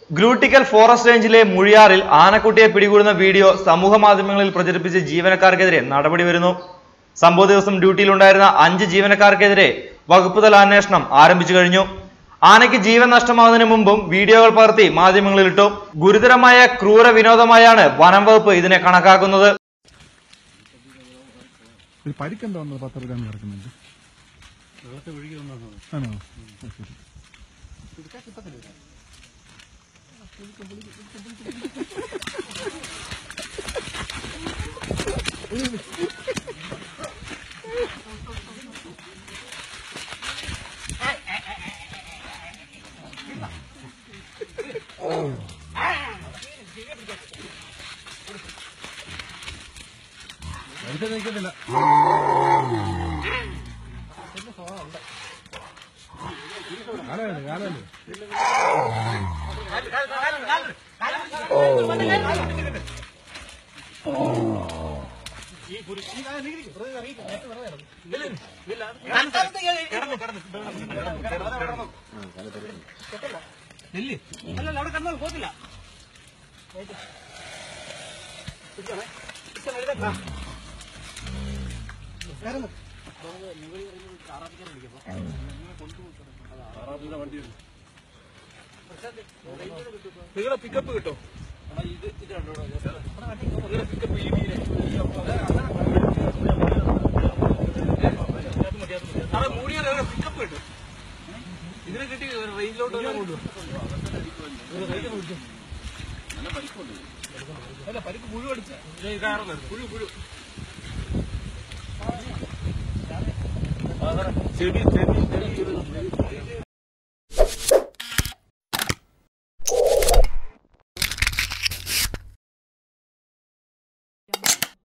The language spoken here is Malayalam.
ഗ്രൂട്ടിക്കൽ ഫോറസ്റ്റ് റേഞ്ചിലെ മുഴിയാറിൽ ആനക്കുട്ടിയെ പിടികൂടുന്ന വീഡിയോ സമൂഹ മാധ്യമങ്ങളിൽ പ്രചരിപ്പിച്ച് ജീവനക്കാർക്കെതിരെ നടപടി വരുന്നു സംഭവ ദിവസം ഡ്യൂട്ടിയിലുണ്ടായിരുന്ന അഞ്ച് ജീവനക്കാർക്കെതിരെ വകുപ്പ് തല അന്വേഷണം ആരംഭിച്ചു കഴിഞ്ഞു ആനയ്ക്ക് ജീവൻ നഷ്ടമാകുന്നതിന് മുമ്പും വീഡിയോകൾ പകർത്തി മാധ്യമങ്ങളിലിട്ടു ഗുരുതരമായ ക്രൂര വിനോദമായാണ് വനം വകുപ്പ് ഇതിനെ കണക്കാക്കുന്നത് ഒരു പരിക്കെന്താ വന്നത് പത്തറുപതാണ് കിടക്കുന്നുണ്ട് ആണോ ആ, ശരി. അടുത്ത നിൽക്കുന്നില്ല കാലുണ്ട് കാലുണ്ട് നിങ്ങളെ പിക്കപ്പ് കിട്ടോ പിക്കപ്പ് കിട്ടും ഇതിനെ കിട്ടി റേഞ്ചിലോട്ട് കൊണ്ടുപോകും അല്ല പരിക്ക് മുഴുവൻ അടിച്ച പുഴു പുഴു ചെടി ചെടി ചെടി